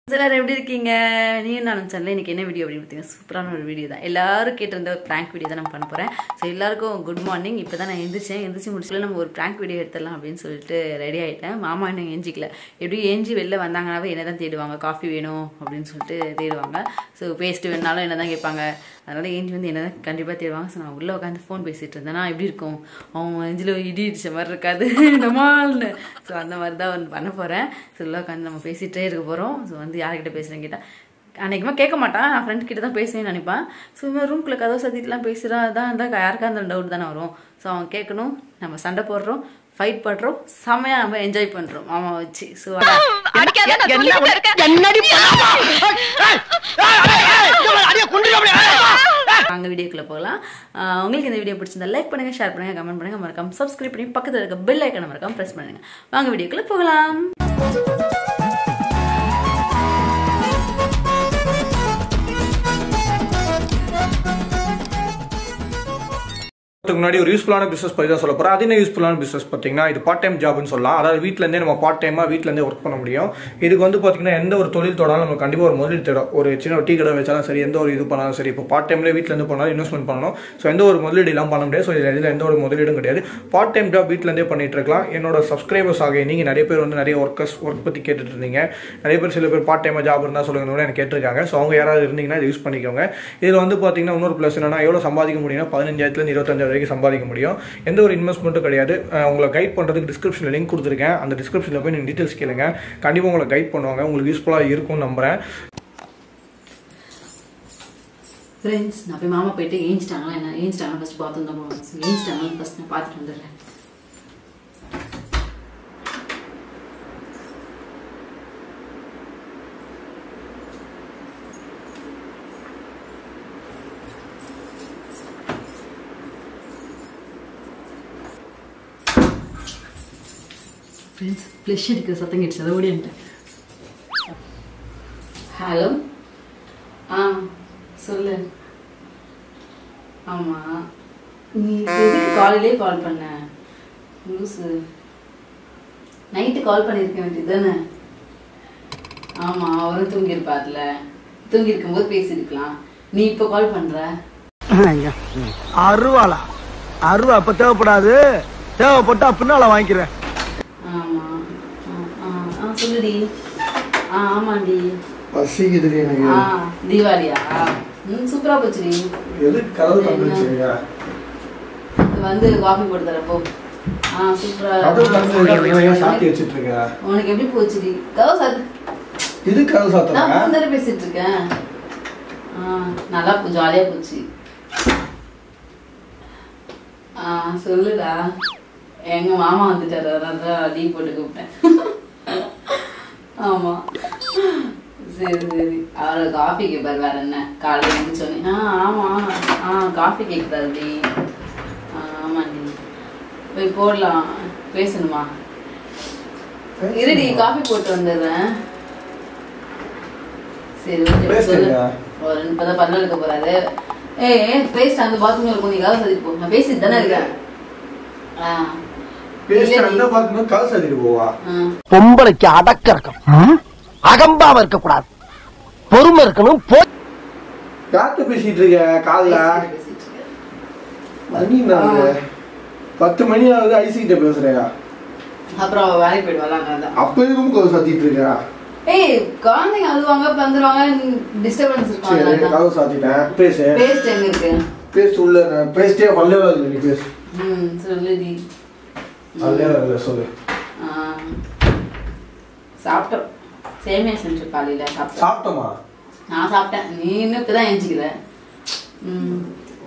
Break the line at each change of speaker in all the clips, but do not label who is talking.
எல்லாரும் எப்படி இருக்கீங்க நீயும் நானும் சேனல் இன்னைக்கு என்ன வீடியோ அப்படின்னு பார்த்தீங்கன்னா சூப்பரான ஒரு வீடியோ தான் எல்லாரும் கேட்டிருந்த ஒரு ப்ராங்க் வீடியோ தான் நம்ம பண்ண போகிறேன் ஸோ எல்லாருக்கும் குட் மார்னிங் இப்போ தான் நான் எந்திரிச்சேன் எந்திரிச்சு முடிச்சுல நம்ம ஒரு ப்ராங்க் வீடியோ எடுத்துடலாம் அப்படின்னு சொல்லிட்டு ரெடி ஆகிட்டேன் மாமா இன்னும் எஞ்சிக்கல எப்படி ஏஞ்சி வெளில வந்தாங்கனாவே என்ன தான் தேடுவாங்க காஃபி வேணும் அப்படின்னு சொல்லிட்டு தேடுவாங்க ஸோ பேஸ்ட் வேணுனாலும் என்ன தான் கேட்பாங்க அதனால் ஏஞ்சி வந்து என்ன தான் கண்டிப்பாக தேடுவாங்க ஸோ நான் உள்ளே உட்காந்து ஃபோன் பேசிகிட்டு இருந்தேன் நான் எப்படி இருக்கும் அவங்க நெஞ்சில் இடி இடிச்ச மாதிரி இருக்காது டமால்னு ஸோ அந்த மாதிரி தான் ஒன்று பண்ண போகிறேன் ஸோ உள்ளே உட்காந்து நம்ம பேசிகிட்டே இருக்க போகிறோம் ஸோ வந்து யார்கிட்ட பேசுகிறேன்னு கேட்டால் அன்றைக்குமா கேட்க மாட்டான் நான் ஃப்ரெண்ட் கிட்ட தான் பேசுவேன்னு நினைப்பான் ஸோ இவன் ரூம்குள்ளே கதவை சத்திட்டுலாம் பேசுகிறா அதான் இருந்தால் யாருக்கா அந்த டவுட் தானே வரும் ஸோ அவன் கேட்கணும் நம்ம சண்டை போடுறோம் ஃபைட் பண்ணுறோம் செமையாக நம்ம என்ஜாய் பண்ணுறோம் மாமா வச்சு ஸோ அங்கே வீடியோக்குள்ளே போகலாம் ஆஹ் உங்களுக்கு இந்த வீடியோ பிடிச்சிருந்தா லைக் பண்ணுங்க ஷேர் பண்ணுங்க கமெண்ட் பண்ணுங்க மறக்காம சப்ஸ்கிரைப் பண்ணி பக்கத்தில் இருக்க பெல் ஐக்கனை மறக்காம ப்ரெஸ் பண்ணுங்க வாங்க வீடியோக்குள்ளே போகலாம்
அதுக்கு முன்னாடி ஒரு யூஸ்ஃபுல்லான பிசினஸ் பற்றி தான் சொல்ல போகிறேன் அது என்ன யூஸ்ஃபுல்லான பிசினஸ் பார்த்தீங்கன்னா இது பார்ட் டைம் ஜாப்னு சொல்லலாம் அதாவது வீட்டிலேருந்தே நம்ம பார்ட் டைமாக வீட்டிலேருந்தே ஒர்க் பண்ண முடியும் இதுக்கு வந்து பார்த்தீங்கன்னா எந்த ஒரு தொழில் தொடாலும் நமக்கு கண்டிப்பாக ஒரு முதலீடு தேடும் ஒரு சின்ன ஒரு டீ கடை வச்சாலும் சரி எந்த ஒரு இது பண்ணாலும் சரி இப்போ பார்ட் டைம்லேயே வீட்டிலேருந்து பண்ணாலும் இன்வெஸ்ட்மெண்ட் பண்ணணும் ஸோ எந்த ஒரு முதலீடு எல்லாம் பண்ண முடியாது ஸோ இதில் எந்த ஒரு முதலீடும் கிடையாது பார்ட் டைம் ஜாப் வீட்டிலேருந்தே பண்ணிட்டு இருக்கலாம் என்னோட சப்ஸ்கிரைபர்ஸ் ஆகிய நீங்கள் நிறைய பேர் வந்து நிறைய ஒர்க்கர்ஸ் ஒர்க் பற்றி கேட்டுட்டு இருந்தீங்க நிறைய பேர் சில பேர் பார்ட் டைமாக ஜாப் இருந்தால் சொல்லுங்க கூட எனக்கு கேட்டிருக்காங்க ஸோ அவங்க யாராவது இருந்தீங்கன்னா இதை யூஸ் பண்ணிக்கோங்க இதில் வந்து பார்த்தீங்கன்னா இன்னொரு ப்ளஸ் என்னன்னா எவ்வளோ சம்பாதிக்க முடியும்னா பதினஞ்சாயிரத்துலேருந்து இருபத்தஞ்சாயிரம் வரைக்கும் சம்பாதிக்க முடியும் எந்த ஒரு இன்வெஸ்ட்மெண்ட்டும் கிடையாது அஹ் உங்களை கைட் பண்ணுறதுக்கு டிஸ்கிரிப்ஷனில் லிங்க் கொடுத்துருக்கேன் அந்த டிஸ்கிரிப்ஷனில் போய் நீங்கள் டீட்டெயில்ஸ் கேளுங்க கண்டிப்பாக உங்களை கைட் பண்ணுவாங்க உங்களுக்கு யூஸ்ஃபுல்லாக இருக்கும்னு நம்புறேன்
ஃப்ரெண்ட்ஸ் நான் போய் மாமா போயிட்டு ஏஞ்சிட்டாங்களா என்ன ஏஞ்சிட்டாங்களா ஃபஸ்ட் பார்த்து தான் போகணும் ஸோ ஏஞ்சிட்டாங்களா ஃபஸ்ட் நான் பார்த்துட்டு வந்துடுறேன் ஃப்ரெண்ட்ஸ் ஃப்ளஷ் அடிக்கிற சத்தம் கேட்டுச்சு அதை ஓடியான்ட்டேன் ஹலோ ஆ சொல்லு ஆமா நீ எதுக்கு காலையிலே கால் பண்ண லூசு நைட்டு கால் பண்ணியிருக்க வேண்டியது தானே ஆமா அவரும் தூங்கியிருப்பார்ல தூங்கியிருக்கும் போது பேசியிருக்கலாம் நீ இப்போ கால் பண்ற
அருவாளா அருவா அப்ப தேவைப்படாது தேவைப்பட்டா பின்னால வாங்கிக்கிறேன்
ஆமா ஆ, ஆ ஆ சொல்லுடி ஆ ஆமாண்டி
பசிக்குது எனக்கு
ஆ தீபாவளியா ம் சூப்பரா போச்சுடி
எது கதவு
திறந்துருச்சு? வந்து காஃபி போட்டு தரேன் போ ஆ சூப்பரா
சாத்தி வச்சுட்டு இருக்க
உனக்கு எப்படி போச்சுடி கதவு சாத்து
இது கதவு
நான்
சாத்துறேன்
மூணு தடவை பேசிட்டு இருக்கேன் ஆ நல்லா போச்சு ஜாலியா போச்சு ஆ சொல்லுடா எங்க மாமா வந்துட்டாரு அதனால தான் டீ போட்டு கூப்பிட்டேன் ஆமா சரி சரி அவரை காஃபி கேட்பார் வேற என்ன காலையில் எழுந்திரிச்சோன்னே ஆ ஆமா ஆ காஃபி கேட்குறாரு டி ஆ ஆமாண்டி போய் போடலாம் பேசணுமா இருடி காஃபி போட்டு வந்துடுறேன் சரி ஓகே
பேசுங்க.
சொல்லு ஒரு இப்பதான் பல்ல எடுக்க போறாரு ஏய் பேஸ்ட் அந்த பாத்ரூம்ல இருக்கும் நீ கதை சதிட்டு போ நான் பேசிட்டு தானே இருக்கேன் ஆ
பேசிட்டு
இல்லடி.
அந்த பார்க்கணும் கதவு சாத்திட்டு போவா
பொம்பளைக்கு அடக்க இருக்கணும் அகம்பாவ இருக்க கூடாது பொறுமை இருக்கணும் போ
யார்கிட்ட பேசிட்டு இருக்க காலைல
பேசிட்டு பேசிட்டு இருக்கேன்.
மணி நாலு பத்து மணி ஆகுது ஐசி கிட்ட பேசுறியா
அப்புறம் அவ வேலைக்கு போயிடுவாள் அதான்
அப்ப எதுக்கும் கதவு சாத்திட்டு இருக்கா
ஏய் குழந்தைங்க அழுவாங்க வந்துருவாங்க டிஸ்டர்பன்ஸ் இருக்கும்
சரி
அதனால தான்.
கதவு சாத்திட்டேன் பேசு
பேஸ்ட் எங்க இருக்கு
பேஸ்ட் உள்ள நான் பேஸ்டே வரலே வரல நீ பேசு
ம் சொல்லுடி
வரலே வரல சொல்லு
ஆ. சாப்பிட்டோம் சேமியா செஞ்சு காலையில சாப்பிட்டோம்
சாப்பிட்டோமா
நான் சாப்பிட்டேன் நீ இன்னும் இப்பதான் எஞ்சிக்கிற ம்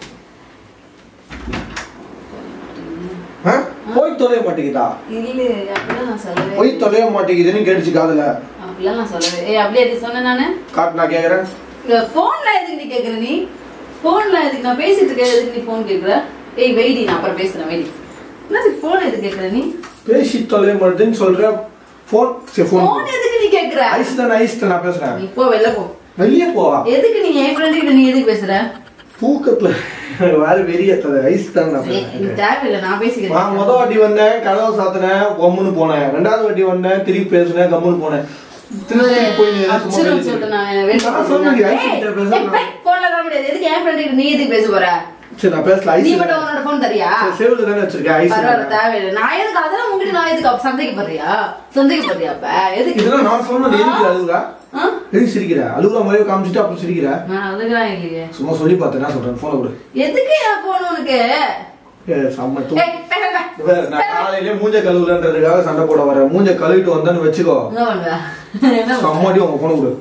ஆ? போய் தொலைய மாட்டேங்குதா
இல்ல அப்படிலாம் நான் சொல்லவே
போய் தொலைய மாட்டேங்குதுன்னு கேட்டுச்சு காதுல
அப்படிலாம் நான் சொல்லவே ஏய் அப்படியே அது சொன்னேன் நானு
காட்டு நான் கேக்குறேன்
இந்த போன்ல எதுக்கு நீ கேக்குற நீ போன்ல எதுக்கு நான் பேசிட்டு இருக்கேன் எதுக்கு நீ போன் கேக்குற ஏய் வெயிடி நான் அப்புறம் பேசுறேன் வெயிடி என்னதுக்கு போன் எதுக்கு கேக்குற நீ
பேசி தொலைய மாட்டேன்னு சொல்ற போன் சரி போன்
போன் எதுக்கு நீ கேக்குற
ஐஸ் தானே ஐஸ் தான் நான் பேசுறேன்
நீ போ வெளில போ
வெளியே போவா
எதுக்கு நீ என் ஃப்ரெண்ட் கிட்ட நீ எதுக்கு பேசுற
தூக்கத்துல வேற வெறியத்தது ஐஸ் தான் நான்
ஏய், இது
பேசுறேன்
தேவையில்லை நான்
நான்
பேசிக்கிறேன்
முத வாட்டி வந்தேன் கதவை சாத்தினேன் கம்முன்னு போனேன் ரெண்டாவது வாட்டி வந்தேன் திருப்பி பேசினேன் கம்முன்னு போனேன் திருப்பி போய் ஏதாச்சும்
அப்சரம்
mobile
சொல்லிட்டு நான்
நான்
wait
சொன்னேன்,
பண்ணுறேன்.
ஐசி கிட்ட பேச
ஏய், ஏய், phone ல தான் முடியாது. எதுக்கு என் friend கிட்ட நீ எதுக்கு பேச போற?
சரி நான் பேசல
நீ
ஐசி
மட்டும் உன்னோட phone தரியா?
சேவ்ல தானே வச்சிருக்கேன் ஐசி
பரவாயில்ல, தேவையில்லை. நான் எதுக்கு அதெல்லாம் உங்ககிட்ட நான் எதுக்கு அப்ப சந்தேகப்படுறியா? சந்தேகப்படுறியா அப்ப? எதுக்கு?
இதெல்லாம் நான் சொன்னது எதுக்கு அழுகுறா
ஆ?
எதுக்கு சிரிக்கிற அழுகுற மாதிரியே காமிச்சிட்டு அப்புறம் சிரிக்கிற
நான் அதுக்கெல்லாம் இல்லையே.
சும்மா சொல்லி பார்த்தேன் என்ன சொல்றேன் போன கொடு
எதுக்கு என் phone உனக்கு?
ஏ, செம்ம தூ
ஏய், பே, பே, பே.
வேற, நான் காலையிலே மூஞ்ச கழுவுலன்றதுக்காக சண்டை போட வரேன் மூஞ்ச கழுவிட்டு வந்தான்னு வச்சுக்கோ
என்ன பண்ணுவ? என்ன பண்ணுவ?
சம்மாடி உங்க போன கொடு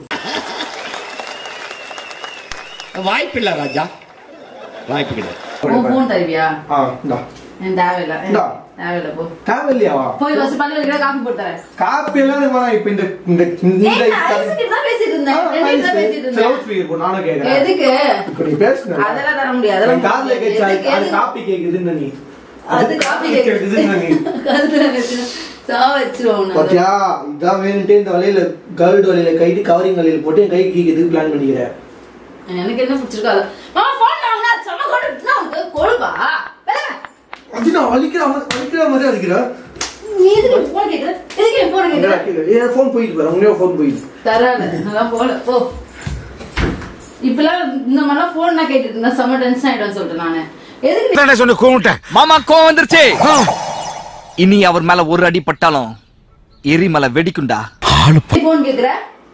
வாய்ப்பில்லை ராஜா வாய்ப்பு கிடையாது
உன் phone தருவியா?
ஆ இந்தா
எனக்கு தேவையில்லை.
இந்தா.
தேவையில்லை, போ.
தேவையில்லையாவா
போய் first பல்ல விளக்கிட்டு காஃபி போட்டு தரேன்.
காப்பி எல்லாம் எனக்கு வேணாம் இப்ப இந்த இந்த இந்த
ஏய், நான் ஐஸ்கிட்ட தான் பேசிட்டு இருந்தேன். friend கிட்ட தான் பேசிட்டு இருந்தேன்.
லவுட் ஸ்பீக்கர் போ நானும் கேக்குறேன்
எதுக்கு
இப்ப நீ பேசுன
அதெல்லாம் தர முடியாது
என்
அதெல்லாம்
காதுல கேட்சா
எதுக்கு,
அது
எதுக்கு?
காப்பி கேக்குதுன்னு நீ
அது காப்பி
கேக்குதுன்னு நீ
கருத்துல வச்சு சா வச்சிருவோம் உன்னை.
பாத்தியா இதான் வேணுன்ட்டு இந்த வலையில கர்டு வலையில கைட்டு கவரிங் வலையில போட்டு என் கை கீக்கிறதுக்கு பிளான் பண்ணிக்கிறேன்
எனக்கு என்ன பிடிச்சிருக்கோ அதை மாமா போன் வாங்கினா சொன்ன கொடு நான் உனக்கு கொழுப்பா வேலை
அது நான் வலிக்கிற மாதிரி வலிக்கிற மாதிரி அடிக்கிறேன்
நீ எதுக்கு போன் கேட்குற எதுக்கு என் போன் கேட்குற
ஏன் ஃபோன் போயிட்டு பாரு உங்களே ஃபோன் போயிட்டு
தராது அதான் போல போ இப்பெல்லாம் இந்த மாதிரிலாம் போன் நான் கேட்டுட்டு இருந்தா செம்ம டென்ஷன் ஆயிடும் சொல்லிட்டு நானு எதுக்கு நீ
சொன்ன கூட்டேன்
மாமா கோவம் வந்துருச்சு இனி அவர் மேல ஒரு அடி பட்டாலும் எரிமலை வெடிக்குண்டா
போன் கேக்குற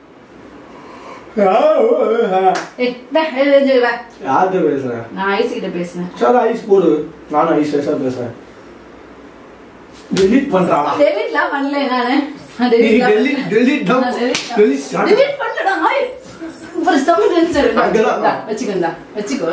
ஏய், வே, எழுந்து, எழுந்து வே.
யார்கிட்ட பேசுறேன்
நான் ஐஸ் கிட்ட பேசுனேன்
சார் ஐஸ் போடு நானும் ஐஸ் பேச பேசுறேன் டெலீட் பண்றாளா
டெலிட்லாம் பண்ணல நானு நான்
நீ
delete லாம்
delete- delete தான்
நான் delete தான்.
delete தான்.
delete பண்ணலடா, ஆய். ஒரு செம்ம tension இருக்கு.
அங்கதான்.
இந்தா, வச்சுக்கோ, இந்தா, வச்சுக்கோ.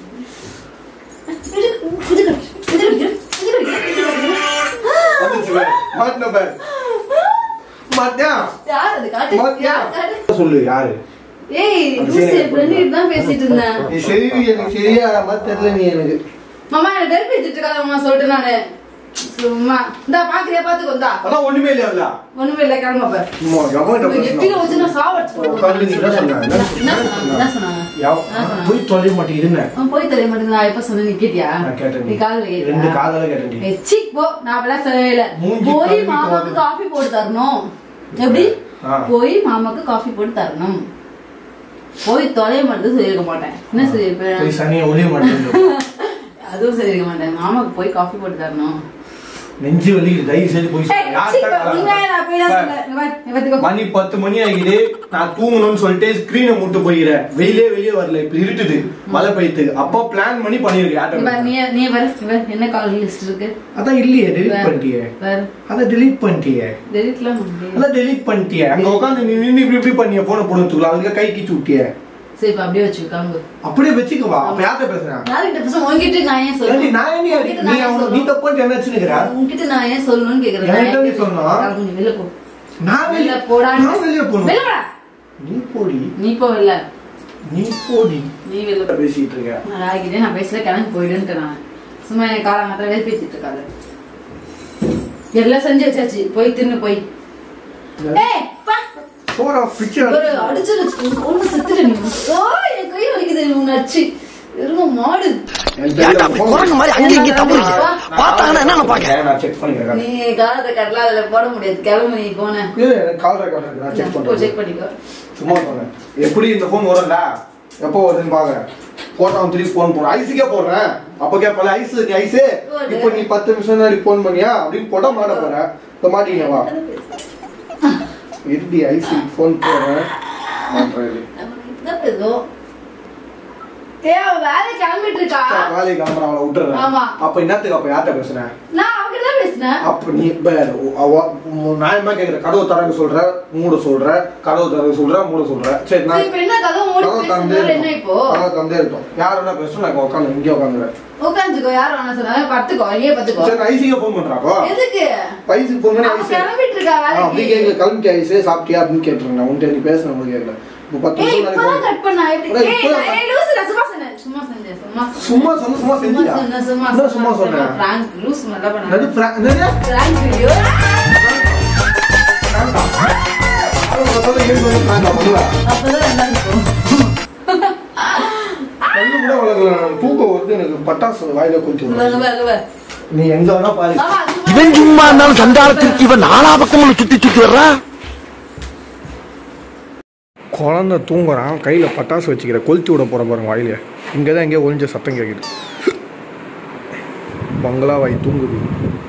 இது, இது கடி, இது கடி, இது கடி, இது கடி.
வந்துச்சு பாரு. மாட்டின பாரு. மாட்டியா?
யார் அது? காட்டு.
மாட்டியா?
யார் காட்டு?
சொல்லு யாரு
ஏய், லூசு, என் friend கிட்ட தான் பேசிட்டு இருந்தேன்.
நீ சரி எனக்கு சரியா மாதிரி தெரியல நீ எனக்கு
மாமா, என்னை வெறுப்பு ஏத்திட்டு இருக்காத மாமா, சொல்லிட்டு நானு. சும்மா. இந்தா, பாக்குறியா, பாத்துக்கோ, இந்தா.
அதான் ஒண்ணுமே இல்லையா
ஒண்ணுமே இல்லை, கிளம்பு அப்ப.
சும்மா கவனிட்ட
உங்க எத்தில வச்சு நான் சாவடிச்சு
உட்காந்து நீ என்ன சொன்ன? என்ன
என்ன சொன்னாங்க? என்ன சொன்னாங்க?
யாவ்-
என்ன சொன்னாங்க?
போய் தொலைய மாட்டேங்குதுன்னு
அவன் போய் தெரிய மாட்டேங்குது நான் எப்ப சொன்னேன் நீ கேட்டியா
நான் கேட்டேன்
நீ காதுல கேட்டியா
ரெண்டு காதல கேட்டேன்
ஏய், சீ, போ நான் அப்பெல்லாம் சொல்லவே இல்ல
மூஞ்சி
போய்
கழுவிட்டு
மாமாக்கு
வந்து.
காஃபி போட்டு தரணும் எப்படி
ஆ.
போய் மாமாக்கு காஃபி போட்டு தரணும் போய் தொலைய மட்டும் சொல்லியிருக்க மாட்டேன் என்ன சொல்லியிருப்பேன்
போய் சனியை ஒளிய மாட்டேங்குது
அதுவும் சொல்லியிருக்க மாட்டேன் மாமாக்கு போய் காஃபி போட்டு தரணும்
நெஞ்சு வலிக்குது தயவு செய்து போய்
ஏய், சீ, போ, நீ வேற, நான் போய் தான் சொன்னேன். இங்க பாரு, இங்க பாத்துக்கோ.
மணி பத்து மணி ஆகிது நான் தூங்கணும்னு சொல்லிட்டு ஸ்கிரீனை முட்டு போயிடுறேன் வெளியே வெளியே வரல இப்ப இருட்டுது மழை பெய்யுது அப்போ பிளான் பண்ணி பண்ணிருக்கேன்
இங்க பாரு, நீ நீ பாரு, இங்க பாரு, என்ன கால் லிஸ்ட் இருக்கு
அதான் இல்லையே டெலிட் பண்ணிட்டியே
பாரு
அதான் டெலிட் பண்ணிட்டியே
டெலிட்லாம் முடியாது
அதான் டெலிட் பண்ணிட்டியே அங்க உட்காந்து நீ நின்று இப்படி இப்படி பண்ணிய போன போடுறதுக்குள்ள அதுக்கு கை கீச்சு விட்டியே
சரி இப்ப அப்படியே வச்சுக்கோ கிளம்பு
அப்படியே வச்சுக்கவா அப்ப யார்கிட்ட பேசுறேன்
யார்கிட்ட பேச உன்கிட்ட நான் ஏன்
ஏண்டி,
சொல்லணும்
நான் ஏன் நீ அடி-
உன்கிட்ட
நீ
நான் ஏன்
அவன- நீ
சொல்லணும்?
தப்பு என்ன வச்சுக்கிறா
உன்கிட்ட நான் ஏன் சொல்லணும்னு கேக்குறேன் நான்
என்கிட்ட
ஏன்
நீ
கேக்குறேன்?
சொன்னா?
கிளம்பு, நீ வெளில போ
நான்
வெளில
வெளியே
போடா
நான் வெளியே போகணும்
வெளில போடா
நீ போடி
நீ போ வெளில
நீ போடி
நீ வெளில போ
பேசிட்டு இருக்க
நான் ராகிட்டே நான் பேசல கிளம்பி போயிடுன்ட்டு நான் சும்மா என் காலங்கத்துல வெறுப்பேத்திட்டு இருக்காது எல்லாம் செஞ்சு வச்சாச்சு போய் தின்னு போய் ஏய் பா
போடா பிச்சை
ஒரு அடிச்சு வச்சு ஒண்ணு செத்துட்டு நீ ஓ என் கை வலிக்குது உன் அடிச்சு இருங்க மாடு
ஏன்டா அப்படி குரங்கு மாதிரி அங்க இங்க தப்புறீங்க பார்த்தாங்கன்னா என்ன பாக்க
நான் செக் பண்ணிக்கிறேன்
நீ காலத்தை கட்டல அதுல போட முடியாது கிளம்பு நீ போன
இது எனக்கு கால் ரெக்கார்ட் இருக்கு நான் செக்
போ
பண்றேன்
செக் பண்ணிக்கோ
சும்மா சொன்னேன் எப்படி இந்த ஃபோன் வரும்ல எப்போ வருதுன்னு பாக்குறேன் போட்டா அவன் திருப்பி ஃபோன் போடுறேன் ஐஸுக்கே போடுறேன் அப்ப கேட்பல ஐஸ் நீ ஐஸு இப்போ நீ பத்து நிமிஷம் முன்னாடி ஃபோன் பண்ணியா அப்படின்னு போட்டா மாட்ட போறேன் இப்போ மாட்டீங்க வா இருடி ஐஸ் ஃபோன் போடுறேன் மாட்டுறேன் இரு.
இதான் பேசும் ஏ அவ வேலை கிளம்பிட்டு இருக்கா
வேலையை கிளம்புற அவளை விட்டுறேன்
ஆமா.
அப்ப என்னத்துக்கு அப்ப யார்கிட்ட பேசுறேன்
நான் அவகிட்ட தான் பேசினேன்
அப்ப நீ இப்ப அவ- உன் நியாயமா கேக்குற கதவு திறக்க சொல்ற மூட சொல்ற கதவு திறக்க சொல்ற மூட சொல்ற சரி நான்
சரி, இப்ப என்ன கதவு மூடி
கதவு திறந்தே
பேசுறதுனால என்ன இப்போ
இருக்கும் கதவு திறந்தே இருக்கும் யார் வேணா பேசணும் நான் உட்காந்து இங்கே உட்காந்துறேன்
உட்காந்துக்கோ யார் வேணா சொன்னாங்க படுத்துக்கோ இங்கே படுத்துக்கோ
சரி ஐசிக்கு ஃபோன் பண்றாப்போ
எதுக்கு
ஐசிக்கு ஃபோன் பண்ணி
அவ
ஐசி
கிளம்பிட்டு இருக்கா
அப்படி
வேலைக்கு
கேட்கல கிளம்பிட்டு ஐசி சாப்பிட்டியா அப்படின்னு கேட்டுருங்க நான் உன்கிட்ட நீ பேசுன உங்களுக்கு கேட்கல இப்போ பத்து
ஏய்
நிமிஷம்
இப்பதான்
முன்னாடி
கட் பண்ணா எப்படி
அதான்
ஏய்
இப்பதான்
நான் ஏய், லூசு நான் சும்மா சொன்னேன் சும்மா சொன்னேன் சும்மா சொன்னேன்
சும்மா சொன்ன சும்மா செஞ்சியா
சொன்னேன் சும்மா
என்ன சும்மா சொன்னேன்
பிராங்க் லூஸ் நல்லா பண்ணாங்க
நடு fra- என்னது?
பிராங்க் வீடியோ
அது உங்க சொல்ல ஏழு மணி prank ஆ பண்ணுவ?
அப்பதான் நல்லா இருக்கும்
கண்ணு கூட வளர்க்கல நான் தூக்கம் வருது எனக்கு பட்டாசு வாயில கொஞ்சம்
அங்க வா, அங்க வா.
நீ எங்க வேணா பாரு
மாமா, அங்க வா.
இவன் சும்மா இருந்தாலும் சண்டாளத்திற்கு இவன் நாலா பக்கமும் சுத்தி சுத்தி வர்றா
குழந்த தூங்குறான் கையில் பட்டாசு வச்சுக்கிற கொளுத்தி விட போகிற பாருங்க வாயில இங்கே தான் எங்கேயோ ஒளிஞ்ச சத்தம் கேட்குது பங்களா வாய் தூங்குது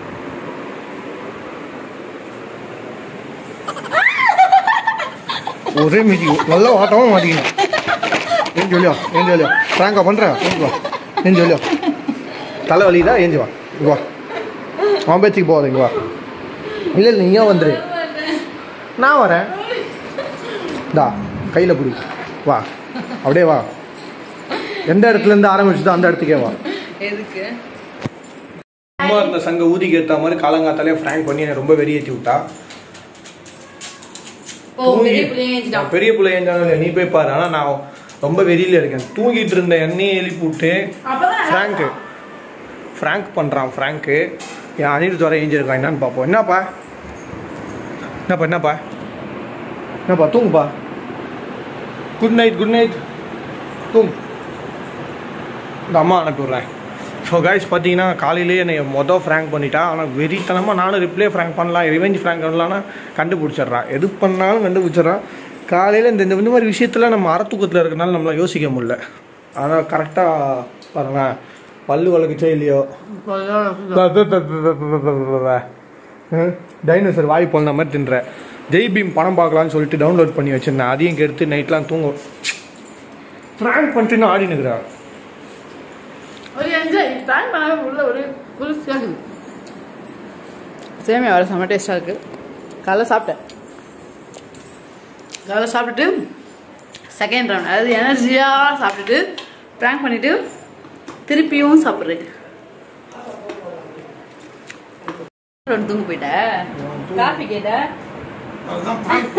ஒரே மீதி நல்லா வாட்டவும் மாட்டேங்குது ஏன் சொல்லியா ஏன் சொல்லியா ஃப்ராங்கா பண்ணுறேன் வா ஏன் சொல்லியா தலை வலிதா ஏஞ்சி வா இங்க வா அவன் பேச்சுக்கு போகாத இங்க வா இல்லை இல்லை நீங்க வந்துரு நான் வரேன் தா கையில் பிடி வா அப்படியே வா எந்த இடத்துல இருந்து ஆரம்பிச்சுதோ அந்த இடத்துக்கே வா
எதுக்கு
அம்மா இருந்த சங்க ஊதிக்கு ஏற்ற மாதிரி காலங்காத்தாலே ஃப்ராங்க் பண்ணி என்னை ரொம்ப வெறியேற்றி விட்டா
ஓ பெரிய பிள்ளைங்க ஏஞ்சிட்டான்.
நான் பெரிய பிள்ளை ஏஞ்சாலும் நீ போய் பாரு ஆனால் நான் ரொம்ப வெறியில இருக்கேன் தூங்கிட்டு இருந்த எண்ணெயை எழுப்பி விட்டு ஃப்ராங்க்கு ஃப்ராங்க் பண்ணுறான் ஃப்ராங்க்கு என் அனில் துறை ஏஞ்சிருக்கான் என்னன்னு பார்ப்போம் என்னப்பா என்னப்பா என்னப்பா என்னப்பா தூங்குப்பா குட் நைட் குட் நைட் தூங்கு இந்த அம்மா அனுப்பி விட்றேன் ஸோ கைஸ் பார்த்தீங்கன்னா காலையிலேயே என்னை மொதல் ஃப்ராங்க் பண்ணிட்டா ஆனால் வெறித்தனமாக நானும் ரிப்ளே ஃப்ராங்க் பண்ணலாம் ரிவெஞ்ச் ஃப்ராங்க் பண்ணலாம்னா கண்டுபிடிச்சிட்றா எது பண்ணாலும் கண்டுபிடிச்சிட்றா காலையில் இந்த இந்த மாதிரி விஷயத்தில் நம்ம அறத்தூக்கத்தில் இருக்கனால நம்மளால் யோசிக்க முடியல ஆனால் கரெக்டாக பாருங்களேன் பல்லு வளர்க்குச்சோ இல்லையோ டைனோசர் வாய் போன மாதிரி தின்ற ஜெய் பீம் படம் பார்க்கலான்னு சொல்லிட்டு டவுன்லோட் பண்ணி வச்சிருந்தேன் அதையும் கெடுத்து நைட்லாம் தூங்கும் ஃப்ராங்க் பண்ணிட்டு நான் ஆடி நிற்கிறேன்
ஒரு என்ஜாய் பிளான் பண்ணாம உள்ள ஒரு குளிர்ச்சியாக இருக்குது சேமியா வர செம்ம டேஸ்டாக இருக்கு காலைல சாப்பிட்டேன் காலைல சாப்பிட்டுட்டு செகண்ட் ரவுண்ட் அதாவது எனர்ஜியாக சாப்பிட்டுட்டு ப்ராங்க் பண்ணிட்டு திருப்பியும் சாப்பிட்றேன் ரவுண்ட் தூங்க போயிட்ட காஃபி கேட்ட
அதுதான் prank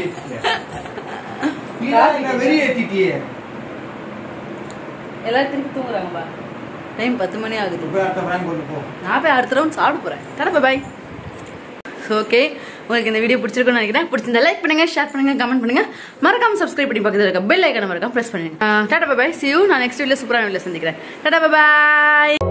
பண்ணி வெறியேற்றிட்டியே
எல்லாரும் திருப்பி தூங்குறாங்கப்பா டைம் பத்து மணி ஆகுது
போய் அடுத்த prank பண்ணு போ
நான் போய் அடுத்த ரவுண்ட் சாப்பிட போறேன் தரப்பா பாய் ஓகே உங்களுக்கு இந்த வீடியோ பிடிச்சிருக்கும்னு நினைக்கிறேன் பிடிச்சிருந்தா லைக் பண்ணுங்க ஷேர் பண்ணுங்க கமெண்ட் பண்ணுங்க மறக்காம சப்ஸ்கிரைப் பண்ணி பக்கத்தில் இருக்க பெல் ஐக்கனை மறக்காம பிரஸ் பண்ணுங்க டாடா பாய் சி யூ நான் நெக்ஸ்ட் வீடியோ சூப்பரான வீடியோ சந்திக்கிறேன் டாடா பாய்